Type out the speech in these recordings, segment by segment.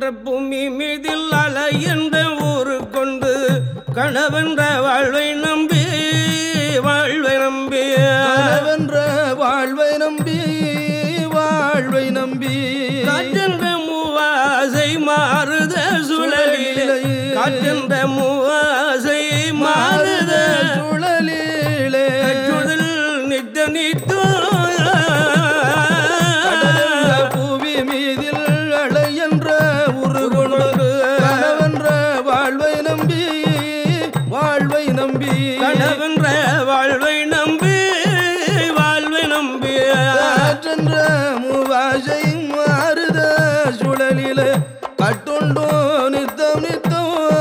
என்ற பூமி மீதில் அலை என்ற ஊரு கொண்டு கணவென்ற வாழ்வை நம்பி வாழ்வை நம்பி கனவென்ற வாழ்வை நம்பி வாழ்வை நம்பி காற்றென்ற மூவாசை மாறுத சுழலிலே காற்றென்ற மூவாசை மாறுத சுழலிலே சுழல் நித்த நித்தோ கடலென்ற பூவி மீதில் அலை என்ற உரு கொண்டு கனவென்ற வாழ்வை நம்பி வாழ்வை நம்பி கணவென்ற வாழ்வை நம்பி வாழ்வை நம்பி காற்றென்ற மூவாசை மாறுத சுழலில கட்டுண்டோ நித்தம் நித்தம்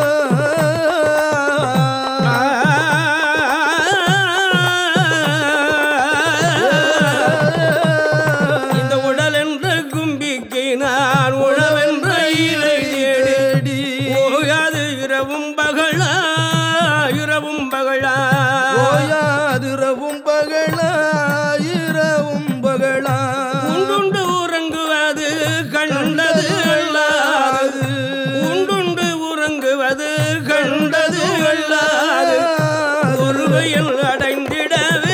இந்த உடல் என்ற கும்பிக்கு நான் உழவென்ற இலை தேடி தேடி ஓயாது இரவும் பகலா இரவும் பகலா ஓயாதிரவும் பகலா இரவும் பகலா உண்டுண்டு உறங்குவது கண்டது அல்லாது உண்டுண்டு உறங்குவது கண்டது அல்லாது ஒருவையில் அடைந்திடவே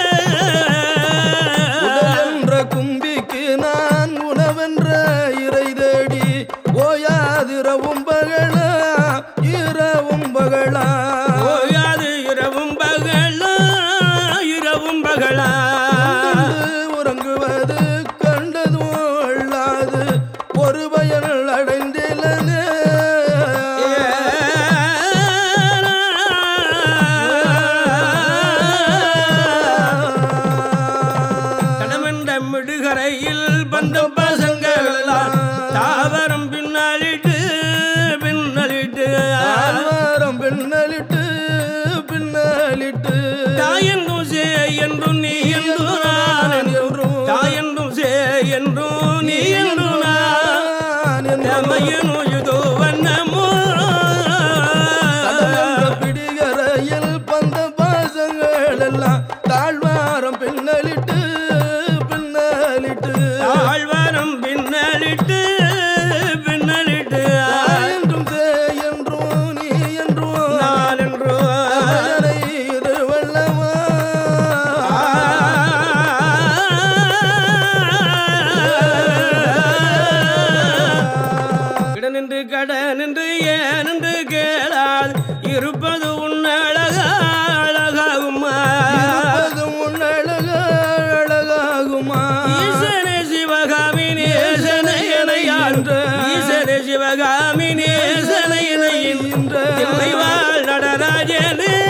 உடலென்ற கும்பிக்கு நான் உணவென்ற இறை தேடி ஓயாதிரவும் பகலா இரவும் பகலா ஓயாது இரவும் பகலா இரவும் பகலா உண்டு உறங்குவது கண்டதும் அல்லாது ஒரு பயன் அடைந்திலனே கடமென்ற மிடுகரையில் பந்த பசங்கள் எல்லாம் தாவரம் பின்னாலிட்டு பின்னலிட்டு ஆவாரம் பின்னலிட்டு பின்னலிட்டு தாயென்றும் சே என்றும் நீ என்றும் நான் என்றும் தாயென்றும் சே என்றும் நீ என்றும் நான் நான் என்று தமையனும் இதோ வண்ணமோ கடலென்ற பிடிகரையில் பந்த பாசங்கள் எல்லாம் தாழ்வாரம் பின்னலிட்டு பின்னலிட்டு ஆழ்வாரம் பின்னலிட்டு பின்னலிட்டு என்றும் சே என்றும் நீ என்றும் நான் என்றோ அமரனை இது வல்லவா இடனின்று கடனின்று ஏனென்று கேளாது இருப்பது உன் அழகா அழகாகுமா இருப்பதும் உன் அழகா அழகாகுமா ஈசனே சிவகாமி நேசனை எனையான்ற ஈசனே சிவகாமி நேசனை எனையின் என்ற தில்லை வாழ் நடராஜனே